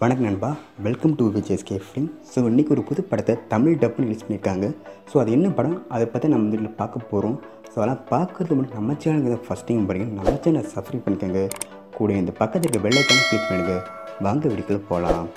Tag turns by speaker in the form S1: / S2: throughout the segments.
S1: வணக்கம் நண்பா welcome to VJSK film so இன்றைக்கி ஒரு புது படத்தை தமிழ் டப்புன்னு ரிலீஸ் பண்ணியிருக்காங்க ஸோ அது என்ன படம் அதை பற்றி நம்ம இதில் பார்க்க போகிறோம் ஸோ அதெல்லாம் பார்க்கறது மட்டும் நம்ம சேனலுக்கு ஃபஸ்ட் டைம் படிங்க நம்ம சேனலை சப்ஸ்கிரைப் பண்ணிக்கோங்க கூட இந்த பக்கத்தில் இருக்க வெள்ளைக்கான கிளிக் பண்ணுங்க வாங்க வீடியோக்குள்ள போகலாம்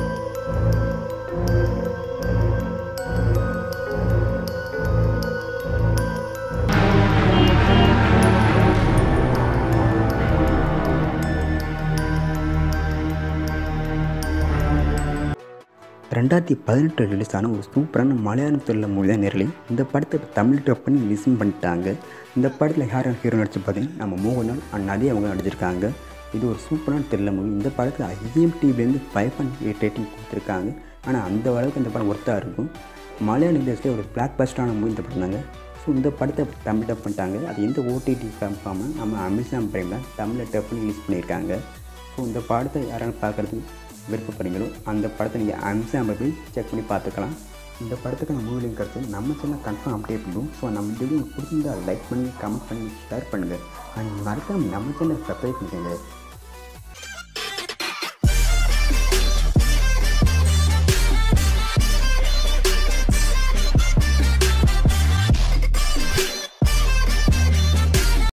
S1: ரெண்டாயிரத்தி பதினெட்டு ரிலீஸ் ஆன ஒரு சூப்பரான மலையாளம் தொழில் மூவி தான் நேரலை இந்த படத்தை இப்போ தமிழ் டப் பண்ணி ரிலீஸ் பண்ணிட்டாங்க இந்த படத்தில் யார் யார் ஹீரோ நடிச்சு பார்த்தீங்கன்னா நம்ம மோகன்லால் அண்ட் நதி அவங்க நடிச்சிருக்காங்க இது ஒரு சூப்பரான த்ரில்லர் மூவி இந்த படத்தில் ஐஎம்டிவிலேருந்து ஃபைவ் பாயிண்ட் எயிட் ரேட்டிங் கொடுத்துருக்காங்க ஆனால் அந்த அளவுக்கு இந்த படம் ஒர்த்தாக இருக்கும் மலையாள இண்டஸ்ட்ரியில் ஒரு பிளாக் பஸ்டான மூவி இந்த படம் தாங்க ஸோ இந்த படத்தை தமிழ் டப் பண்ணிட்டாங்க அது எந்த ஓடிடி கன்ஃபார்மாக நம்ம அமேசான் பிரைம் தான் தமிழில் டப் பண்ணி ரிலீஸ் பண்ணியிருக்காங்க ஸோ இந்த படத்தை யாராலும் பார்க்குறது விருப்பப்படுறீங்களோ அந்த படத்தை நீங்கள் அமேசான் போய் செக் பண்ணி பார்த்துக்கலாம் இந்த படத்துக்கான மூவி லிங்க் கிடச்சி நம்ம சேனல் கன்ஃபார்ம் அப்டேட் பண்ணுவோம் ஸோ நம்ம வீடியோ பிடிச்சிருந்தா லைக் பண்ணி கமெண்ட் பண்ணி ஷேர் பண்ணுங்கள் அண்ட் மறக்காம நம்ம சேனல் சப்ஸ்கிரைப் பண்ணிக்கோங்க